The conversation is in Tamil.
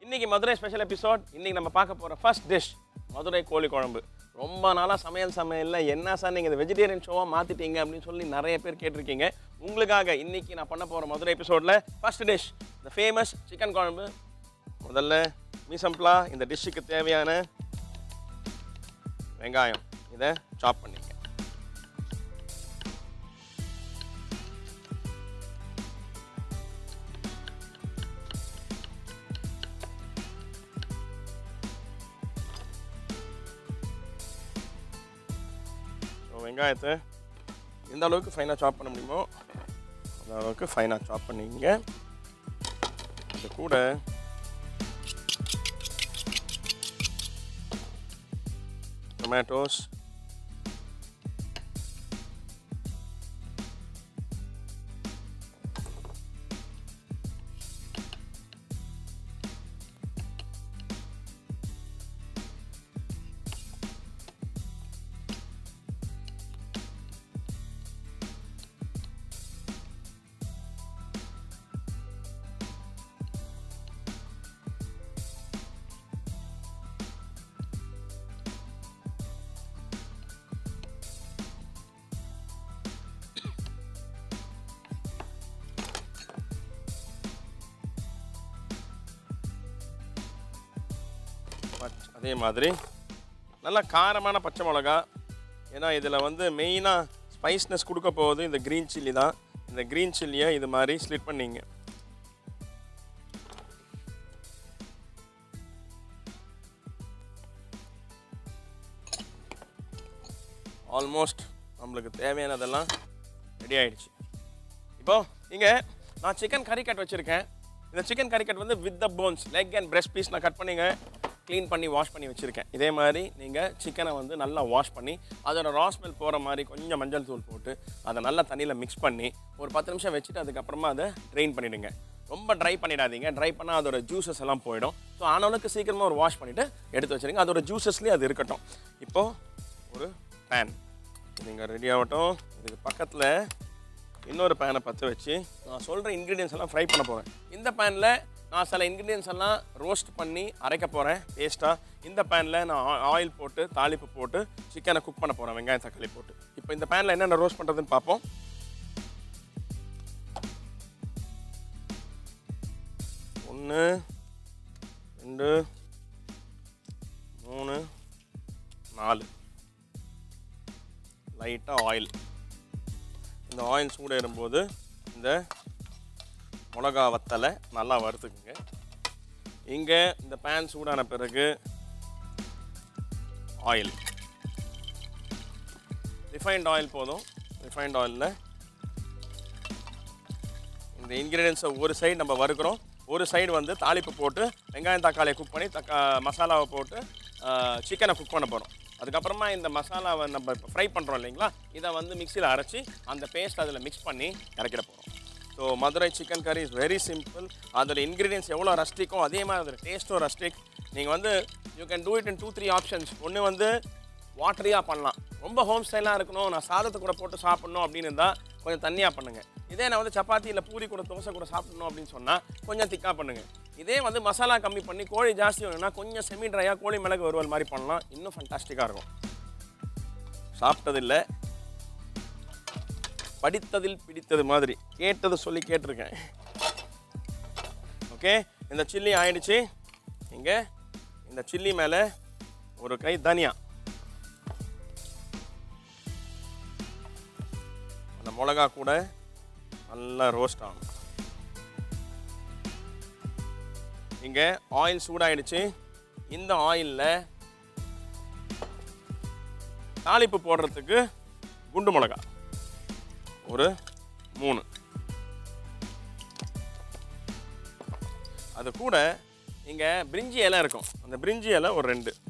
இன்னைக்கு மதுரை ஸ்பெஷல் எபிசோட் இன்னைக்கு நம்ம பார்க்க போகிற ஃபர்ஸ்ட் டிஷ் மதுரை கோழி குழம்பு ரொம்ப நாளாக சமையல் சமையலில் என்ன சார் நீங்கள் இந்த வெஜிடேரியன் ஷோவாக மாற்றிட்டீங்க அப்படின்னு சொல்லி நிறைய பேர் கேட்டிருக்கீங்க உங்களுக்காக இன்னைக்கு நான் பண்ண போகிற மதுரை எபிசோடில் ஃபர்ஸ்ட் டிஷ் இந்த ஃபேமஸ் சிக்கன் குழம்பு முதல்ல மீசம்ப்ளா இந்த டிஷ்ஷுக்கு தேவையான வெங்காயம் இதை சாப் பண்ணிங்க ஸோ வெங்காயத்தை எந்த அளவுக்கு ஃபைனாக சாப் பண்ண முடியுமோ அந்த அளவுக்கு ஃபைனாக சாப் பண்ணிங்க இது கூட டொமேட்டோஸ் பச்- அதே மாதிரி நல்லா காரமான பச்சை மிளகா ஏன்னா இதில் வந்து மெயினாக ஸ்பைஸ்னஸ் கொடுக்க போகுது இந்த க்ரீன் சில்லி தான் இந்த க்ரீன் சில்லியை இது மாதிரி ஸ்லிட் பண்ணிங்க ஆல்மோஸ்ட் நம்மளுக்கு தேவையானதெல்லாம் ரெடி ஆயிடுச்சு இப்போ இங்கே நான் சிக்கன் கறி கட் வச்சுருக்கேன் இந்த சிக்கன் கறி கட் வந்து with the bones leg and breast piece நான் கட் பண்ணிங்க க்ளீன் பண்ணி வாஷ் பண்ணி வச்சுருக்கேன் இதே மாதிரி நீங்கள் சிக்கனை வந்து நல்லா வாஷ் பண்ணி அதோட ரா ஸ்மெல் போகிற மாதிரி கொஞ்சம் மஞ்சள் தூள் போட்டு அதை நல்லா தண்ணியில் மிக்ஸ் பண்ணி ஒரு பத்து நிமிஷம் வச்சுட்டு அதுக்கப்புறமா அதை ட்ரெயின் பண்ணிவிடுங்க ரொம்ப ட்ரை பண்ணிடாதீங்க ட்ரை பண்ணால் அதோட ஜூஸஸ் எல்லாம் போயிடும் ஸோ ஆனவளுக்கு சீக்கிரமாக ஒரு வாஷ் பண்ணிவிட்டு எடுத்து வச்சுருங்க அதோட ஜூஸஸ்லேயே அது இருக்கட்டும் இப்போது ஒரு பேன் நீங்கள் ரெடி ஆகட்டும் இதுக்கு பக்கத்தில் இன்னொரு பேனை பற்ற வச்சு நான் சொல்கிற இன்க்ரீடியன்ஸ் எல்லாம் ஃப்ரை பண்ண போகிறேன் இந்த பேனில் நான் சில இன்க்ரீடியன்ஸ் எல்லாம் ரோஸ்ட் பண்ணி அரைக்க போகிறேன் பேஸ்ட்டாக இந்த பேனில் நான் ஆயில் போட்டு தாளிப்பு போட்டு சிக்கனை குக் பண்ண போகிறேன் வெங்காயம் தக்காளி போட்டு இப்போ இந்த பேனில் என்னென்ன ரோஸ்ட் பண்ணுறதுன்னு பார்ப்போம் ஒன்று ரெண்டு மூணு நாலு லைட்டாக ஆயில் இந்த ஆயில் சூடேறும்போது இந்த மிளகா வத்தலை நல்லா வறுத்துக்குங்க இங்கே இந்த பேன் சூடான பிறகு ஆயில் ரிஃபைண்ட் ஆயில் போதும் ரிஃபைண்ட் ஆயிலில் இந்த இன்க்ரீடியன்ஸை ஒரு சைடு நம்ம வறுக்கிறோம் ஒரு சைடு வந்து தாளிப்பு போட்டு வெங்காயம் தக்காளியை குக் பண்ணி தக்கா மசாலாவை போட்டு சிக்கனை குக் பண்ண போகிறோம் அதுக்கப்புறமா இந்த மசாலாவை நம்ம இப்போ ஃப்ரை பண்ணுறோம் இல்லைங்களா இதை வந்து மிக்சியில் அரைச்சி அந்த பேஸ்ட் அதில் மிக்ஸ் பண்ணி இறக்கிட போகிறோம் so Madurai chicken curry is very simple அதோட இன்க்ரீடியன்ஸ் எவ்வளோ ரஸ்டிக்கோ அதே மாதிரி அதோட டேஸ்ட்டும் ரஸ்டிக் நீங்கள் வந்து you can do it in two three options ஒன்று வந்து வாட்டரியாக பண்ணலாம் ரொம்ப ஹோம் ஸ்டைலாக இருக்கணும் நான் சாதத்தை கூட போட்டு சாப்பிட்ணும் அப்படின்னு இருந்தால் கொஞ்சம் தண்ணியாக பண்ணுங்கள் இதே நான் வந்து சப்பாத்தி இல்லை பூரி கூட தோசை கூட சாப்பிடணும் அப்படின்னு சொன்னால் கொஞ்சம் திக்காக பண்ணுங்கள் இதே வந்து மசாலா கம்மி பண்ணி கோழி ஜாஸ்தி வேணும்னா கொஞ்சம் செமி ட்ரையாக கோழி மிளகு வறுவல் மாதிரி பண்ணலாம் இன்னும் ஃபண்டாஸ்டிக்காக இருக்கும் சாப்பிட்டதில்லை படித்ததில் பிடித்தது மாதிரி கேட்டது சொல்லி கேட்டிருக்கேன் ஓகே இந்த சில்லி ஆயிடுச்சு இங்கே இந்த சில்லி மேலே ஒரு கை தனியா அந்த மிளகா கூட நல்லா ரோஸ்ட் ஆகணும் இங்கே ஆயில் சூடாயிடுச்சு இந்த ஆயிலில் தாளிப்பு போடுறதுக்கு குண்டு மிளகா ஒரு மூணு அது கூட இங்கே பிரிஞ்சி இலை இருக்கும் அந்த பிரிஞ்சி இலை ஒரு ரெண்டு